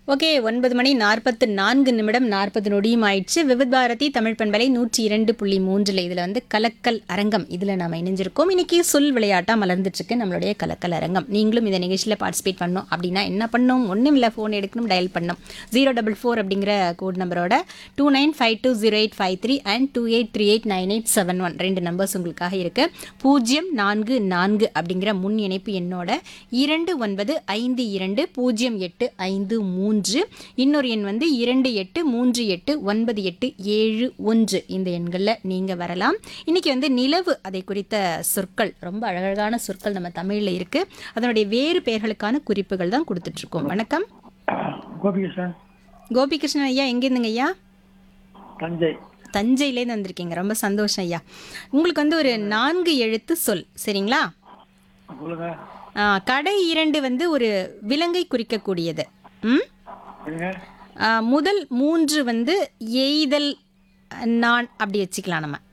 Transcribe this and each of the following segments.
Okay ஒன்பது மணி நாற்பத்து நான்கு நிமிடம் நாற்பது நொடியும் ஆயிடுச்சு விவித் பாரதி தமிழ் பண்பலை நூற்றி இரண்டு புள்ளி மூன்றில் இதில் வந்து கலக்கல் அரங்கம் இதில் நாம் இணைஞ்சிருக்கோம் இன்னைக்கு சொல் விளையாட்டாக மலர்ந்துட்டுருக்கு நம்மளுடைய கலக்கல் அரங்கம் நீங்களும் இந்த நிகழ்ச்சியில் பார்ட்டிசிபேட் பண்ணணும் அப்படின்னா என்ன பண்ணணும் ஒன்றும் இல்லை ஃபோன் எடுக்கணும் டயல் பண்ணணும் ஜீரோ டபுள் ஃபோர் அப்படிங்கிற கோட் நம்பரோட two nine five two zero eight five three and two eight three eight nine eight seven one ரெண்டு நம்பர்ஸ் உங்களுக்காக இருக்கு பூஜ்ஜியம் நான்கு நான்கு அப்படிங்கிற முன் இணைப்பு எண்ணோட இரண்டு ஒன்பது ஐந்து இரண்டு பூஜ்ஜியம் எட்டு ஐந்து மூன்று இன்னொரு எண் வந்து இரண்டு எட்டு மூன்று எட்டு ஒன்பது எட்டு ஏழு ஒன்று இந்த எண்களில் நீங்கள் வரலாம் இன்னைக்கு வந்து நிலவு அதை குறித்த சொற்கள் ரொம்ப அழகழகான சொற்கள் நம்ம தமிழில் இருக்குது அதனுடைய வேறு பெயர்களுக்கான குறிப்புகள் தான் கொடுத்துட்ருக்கோம் வணக்கம் கோபிகிருஷ்ணன் கோபிகிருஷ்ணன் ஐயா எங்கேருந்துங்க ஐயா தஞ்சை தஞ்சையிலேருந்து வந்திருக்கீங்க ரொம்ப சந்தோஷம் ஐயா உங்களுக்கு வந்து ஒரு நான்கு எழுத்து சொல் சரிங்களா சொல்லுங்க ஆ, கடை இரண்டு வந்து ஒரு விலங்கை குறிக்கக்கூடியது ம் இருங்க ஆ, முதல் மூன்று வந்து எய்தல் நான் அப்படி வச்சுக்கலாம் நம்ம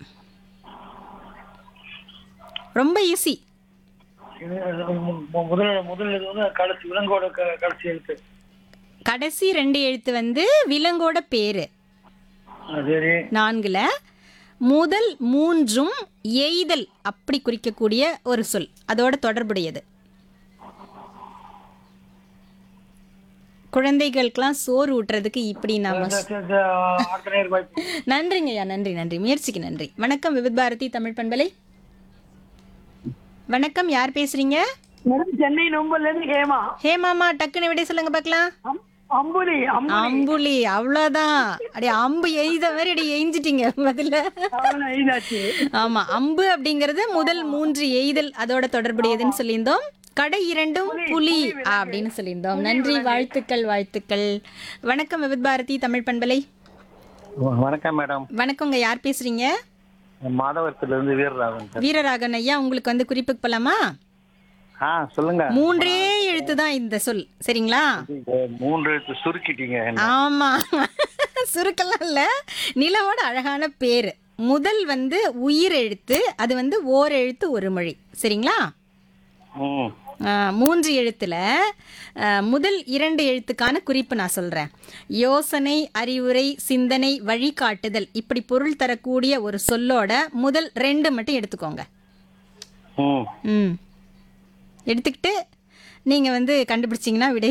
ரொம்ப ஈஸி இது, மு- மு- முதல் முதல் இது வந்து கடைசி விலங்கோட க- கடைசி எழுத்து கடைசி ரெண்டு எழுத்து வந்து விலங்கோட பேரு ஆ, சரி நான்குல முதல் மூன்றும் எய்தல் அப்படி குறிக்கக்கூடிய ஒரு சொல் அதோட தொடர்புடையது குழந்தைகளுக்கெல்லாம் சோறு ஊட்டுறதுக்கு இப்படி நாம இந்த- இந்த- இந்த அடுத்த நேர் வாய்ப்பு நன்றிங்க ஐயா நன்றி நன்றி முயற்சிக்கு நன்றி வணக்கம் விவித் பாரதி தமிழ் பண்பலை வணக்கம் யார் பேசுறீங்க மேடம் சென்னை நொம்பல்ல இருந்து ஹேமா ஹேமாமா டக்குன்னு விட சொல்லுங்க பார்க்கலாம் அம்- அம்புலி அம்- அம்புலி அவ்வளோதான் அப்படியே அம்பு எய்த மாதிரி அப்படியே எய்ஞ்சிட்டீங்க பதில அவ்வளவுதான் எழுதாச்சு ஆமா அம்பு அப்படிங்கிறது முதல் மூன்று எய்தல் அதோட தொடர்புடையதுன்னு சொல்லியிருந்தோம் கடை இரண்டும் புலி அப்படின்னு சொல்லியிருந்தோம் நன்றி வாழ்த்துக்கள் வாழ்த்துக்கள் வணக்கம் விவித் பாரதி தமிழ் பண்பலை வணக்கம் மேடம் வணக்கங்க யார் பேசுறீங்க மாதவரத்துல இருந்து வீரராகவன் சார் வீரராகன் ஐயா உங்களுக்கு வந்து குறிப்புக்கு போலாமா ஆ சொல்லுங்க மூன்றே எழுத்து தான் இந்த சொல் சரிங்களா இந்த மூன்று எழுத்து சுருக்கிட்டீங்க என்ன. ஆமா சுருக்கெல்லாம் இல்ல நிலவோட அழகான பேரு முதல் வந்து உயிர் எழுத்து அது வந்து ஓர் எழுத்து ஒரு மொழி சரிங்களா ம் ஆ, மூன்று எழுத்துல ஆ, முதல் இரண்டு எழுத்துக்கான குறிப்பு நான் சொல்றேன் யோசனை அறிவுரை சிந்தனை வழிகாட்டுதல் இப்படி பொருள் தரக்கூடிய ஒரு சொல்லோட முதல் ரெண்டு மட்டும் எடுத்துக்கோங்க ம் ம் எடுத்துக்கிட்டு நீங்கள் வந்து கண்டுபிடிச்சிங்கன்னா விடை